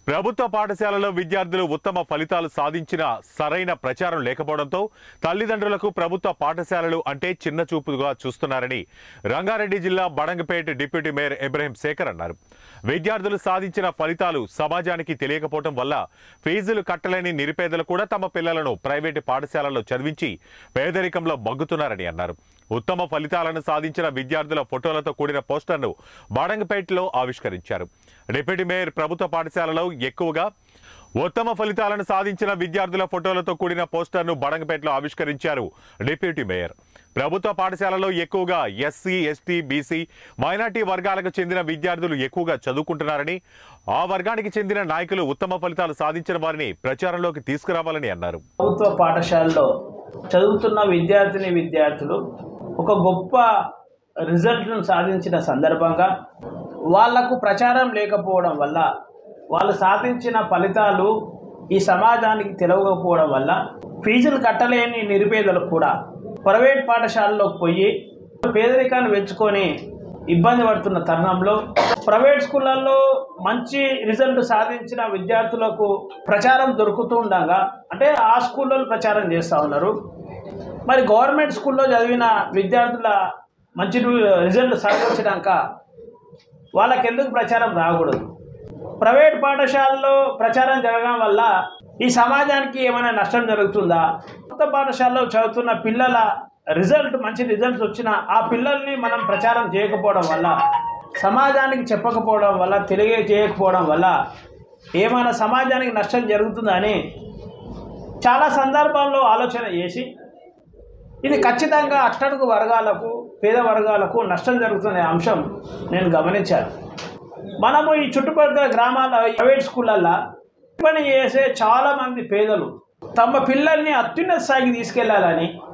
ప్రభుత్వ పాఠశాలలో విద్యార్థులు ఉత్తమ ఫలితాలు సాధించిన సరైన ప్రచారం లేకపోవడంతో తల్లిదండ్రులకు ప్రభుత్వ పాఠశాలలు అంటే చిన్న చూపుగా చూస్తున్నారని రంగారెడ్డి జిల్లా బడంగపేట డిప్యూటీ మేయర్ ఇబ్రహీం శేఖర్ అన్నారు విద్యార్థులు సాధించిన ఫలితాలు సమాజానికి తెలియకపోవడం వల్ల ఫీజులు కట్టలేని నిరుపేదలు కూడా తమ పిల్లలను ప్రైవేటు పాఠశాలల్లో చదివించి పేదరికంలో మగ్గుతున్నారని అన్నారు ఉత్తమ ఫలితాలను సాధించిన విద్యార్థుల ఫోటోలతో కూడిన పోస్టర్ను బాడంగపేటలో ఆవిష్కరించారు డిప్యూటీ మేయర్ ప్రభుత్వ పాఠశాలలో ఎక్కువగా ఉత్తమ ఫలితాలను సాధించిన విద్యార్థుల ఫోటోలతో కూడిన పోస్టర్ను బడంగపేటలో ఆవిష్కరించారు డిప్యూటీ మేయర్ ప్రభుత్వ పాఠశాలలో ఎక్కువగా ఎస్సీ ఎస్టీ బీసీ మైనార్టీ వర్గాలకు చెందిన విద్యార్థులు ఎక్కువగా చదువుకుంటున్నారని ఆ వర్గానికి చెందిన నాయకులు ఉత్తమ ఫలితాలు సాధించిన వారిని ప్రచారంలోకి తీసుకురావాలని అన్నారు ప్రభుత్వ పాఠశాలలో చదువుతున్న విద్యార్థిని విద్యార్థులు ఒక గొప్ప రిజల్ట్ను సాధించిన సందర్భంగా వాళ్లకు ప్రచారం లేకపోవడం వల్ల వాళ్ళు సాధించిన ఫలితాలు ఈ సమాజానికి తెలియకపోవడం వల్ల ఫీజులు కట్టలేని నిరుపేదలు కూడా ప్రైవేట్ పాఠశాలలోకి పోయి పేదరికాన్ని పెంచుకొని ఇబ్బంది పడుతున్న తరుణంలో ప్రైవేట్ స్కూళ్ళల్లో మంచి రిజల్ట్ సాధించిన విద్యార్థులకు ప్రచారం దొరుకుతూ ఉండగా అంటే ఆ స్కూల్లో ప్రచారం చేస్తూ ఉన్నారు మరి గవర్నమెంట్ స్కూల్లో చదివిన విద్యార్థుల మంచి రిజల్ట్ సాధించినాక వాళ్ళకి ఎందుకు ప్రచారం రాకూడదు ప్రైవేట్ పాఠశాలలో ప్రచారం జరగడం వల్ల ఈ సమాజానికి ఏమైనా నష్టం జరుగుతుందా కొత్త పాఠశాలలో చదువుతున్న పిల్లల రిజల్ట్ మంచి రిజల్ట్స్ వచ్చిన ఆ పిల్లల్ని మనం ప్రచారం చేయకపోవడం వల్ల సమాజానికి చెప్పకపోవడం వల్ల తెలియజేయకపోవడం వల్ల ఏమైనా సమాజానికి నష్టం జరుగుతుందా అని చాలా సందర్భాల్లో ఆలోచన చేసి ఇది ఖచ్చితంగా అట్టడుగు వర్గాలకు పేద వర్గాలకు నష్టం జరుగుతున్న అంశం నేను గమనించాను మనము ఈ చుట్టుపక్కల గ్రామాల ప్రైవేట్ స్కూళ్ళల్లో పని చేసే చాలామంది పేదలు తమ పిల్లల్ని అత్యున్నత స్థాయికి తీసుకెళ్లాలని